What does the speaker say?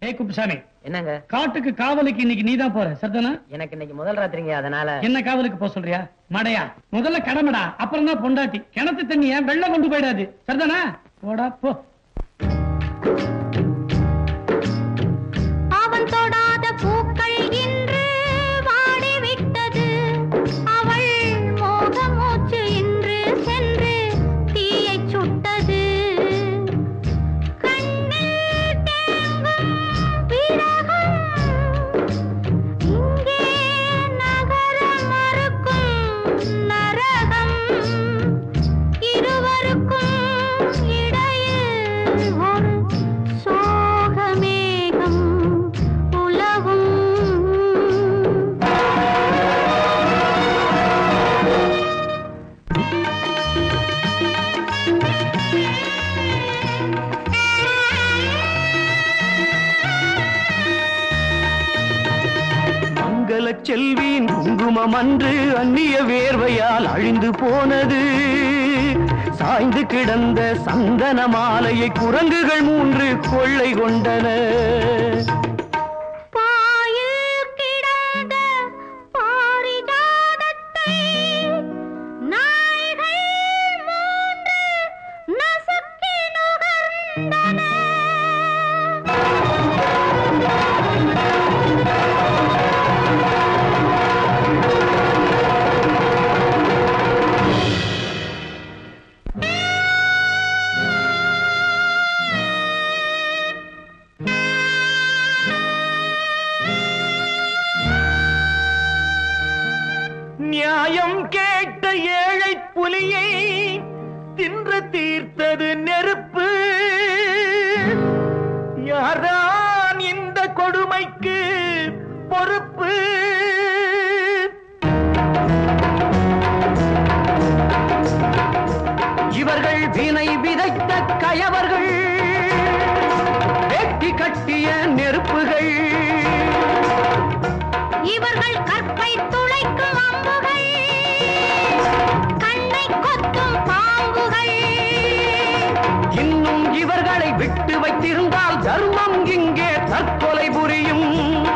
ஏய் குப்புசாமி என்னங்க காட்டுக்கு காவலுக்கு இன்னைக்கு நீதான் போற சரிதானா எனக்கு இன்னைக்கு முதல் ராத்திரிங்க அதனால என்ன காவலுக்கு போக சொல்றியா மடையா முதல்ல கடமடா அப்புறம் தான் பொண்டாட்டி கிணத்து தண்ணிய வெள்ளம் கொண்டு போயிடாது சரிதானா போடா போ அவன் தொடாத பூக்கள் இன்று வாடிவிட்டது அவள் மோக மூச்சு இன்று சென்று தீயைச் சுட்டது கண்ணில் தேங்கும் விரகம் இங்கே நகர மறுக்கும் நரகம் இருவருக்கும் இடையில் ஒரு சோகமேகம் உலவும் மங்கள செல்வியின் குங்குமம் அன்று அந்நிய வேர்வையால் அழிந்து போனது சாய்ந்து கிடந்த சந்தன மாலையை குரங்குகள் மூன்று கொள்ளை கொண்டன பாயில் கிடந்த பாரிஜாதத்தை நாய்கள் மூன்று நசுக்கி நுகர்ந்தன நியாயம் கேட்ட ஏழை புலியை தின்று தீர்த்தது நெருப்பு யாரான் இந்த கொடுமைக்கு பொறுப்பு இவர்கள் வினை விதைத்த கயவர்கள் வெட்டி கட்டிய நெருப்புகள் இவர்கள் கற்பை துளைக்கும் அம்புகள் கண்ணை கொத்தும் பாம்புகள் இன்னும் இவர்களை விட்டு வைத்திருந்தால் தர்மம் இங்கே தற்கொலை புரியும்